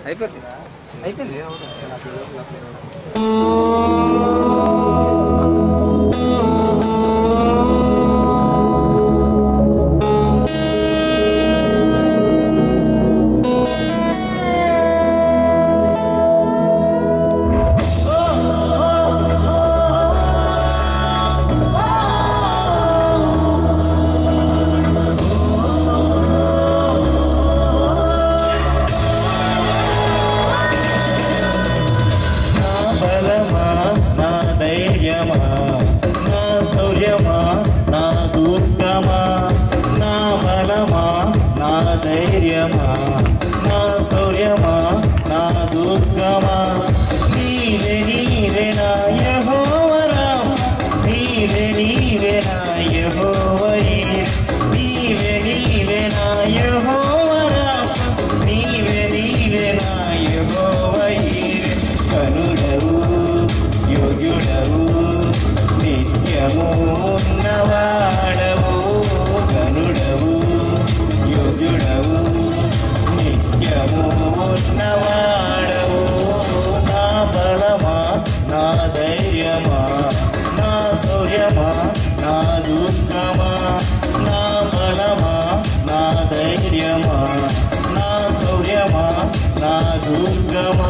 అయిపోయింది అయిపోయింది నా బలమా నా ధైర్యమా నా శౌర్యమా నా దుర్గమా నా బలమా నా ధైర్యమా నా శౌర్యమా నా దుర్గమా నీవే నీవే నా యెహోవరా నీవే నీవే నా యెహోవరి నీవే నీవే నా యెహోవరా నీవే నీవే నా యెహోవరి కనుడవు యోగ్యుడవు నిత్యము ఉన్నవాడవు కనుడవు యోగ్యుడవు నిత్యము ఉన్నవాడవు నా బలమా నా ధైర్యమా నా శౌర్యమా నా దుర్గమా నా బలమా నా ధైర్యమా నా శౌర్యమా నా దుర్గమా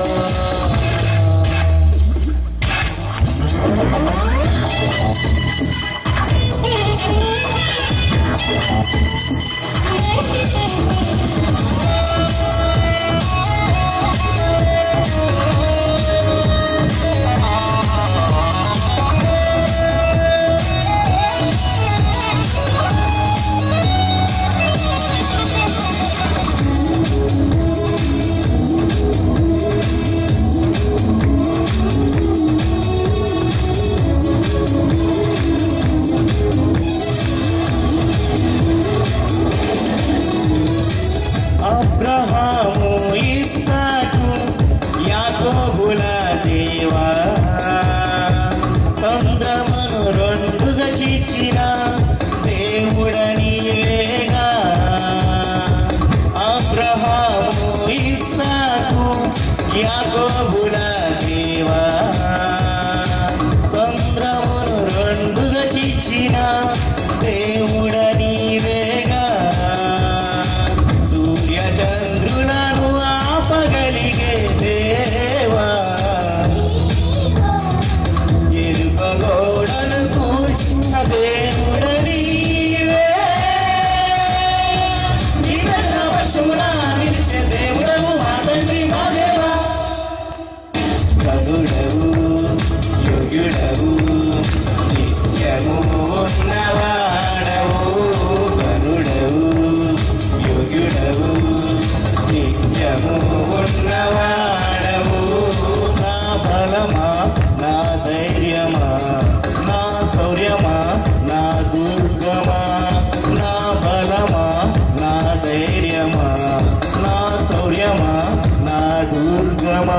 అబ్రహాము ఇస్సాకు యాకోబుల దేవా సంద్రమను రెండుగా చీల్చిన దేవుడ నీవేగా అబ్రహాము ఇస్సాకు యాకోబుల దేవా సంద్రమును రెండుగా చీల్చిన దేవుడ నీవేగా సూర్య చంద్రులను ఆపగలిగే దేవా ఎరుక గోడను కూర్చిన దేవుడ నీవే నీవెన్న వర్షమున నిలిచే దేవుడవు మా తండ్రి మా దేవా కనుడవు యోగ్యుడవు నిత్యము ఉన్నవాడవు కనుడవు యోగ్యుడవు నిత్యము ఉన్నవాడవు నా బలమా నా ధైర్యమా నా శౌర్యమా నా దుర్గమా నా బలమా నా ధైర్యమా నా శౌర్యమా నా దుర్గమా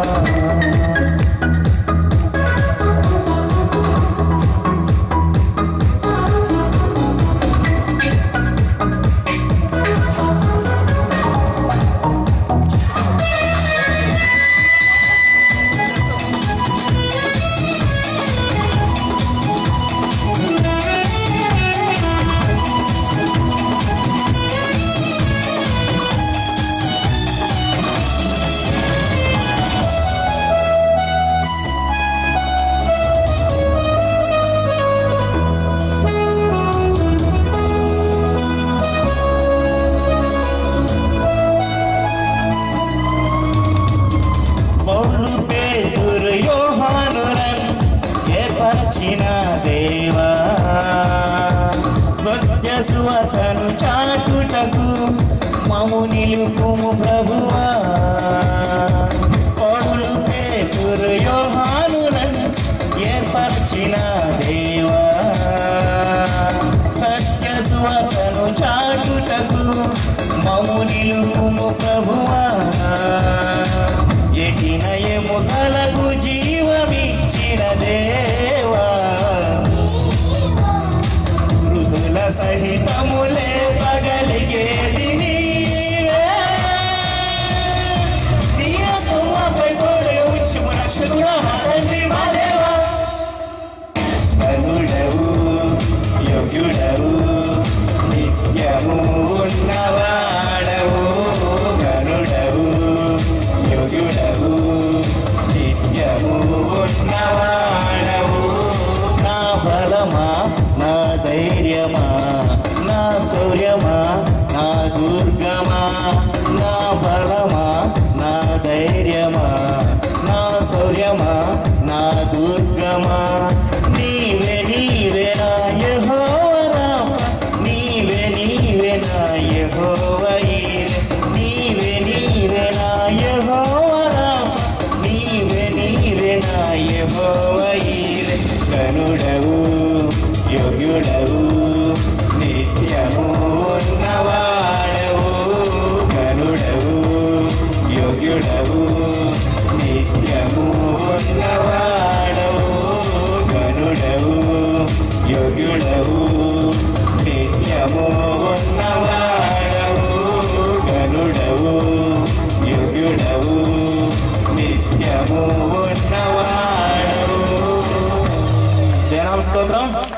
పౌలు పేతురు యోహానులను ఏర్పరచిన దేవా సత్య సువతను చాటుటకు మము నిలుపుము ప్రభువా పౌలు పేతురు యోహానులను ఏర్పరచిన దేవా సత్య సువతను చాటుటకు మము నిలుపుము ప్రభువా ఎటినయము కలకు జీవమిచ్చిన దేవా మృదుల సహితములే పగలిగేది నీవే. ధైర్యమా నా శౌర్యమా నా దుర్గమా నీవే నీవే నా యెహోవా నీవే నీవే నా యెహోవా ఈరే. నీవే నీవే నా యెహోవా నీవే నీవే నా యెహోవా ఈరే. కనుడవు యోగ్యుడవు నిత్యము ఉన్నవాడవు కనుడవు యోగ్యుడవు నిత్యము ఉన్నవాడవు కనుడవు యోగ్యుడవు నిత్యము ఉన్నవాడవు గనుడవు యోగ్యుడవు నిత్యము ఉన్నవాడవు జనం స్తోత్రం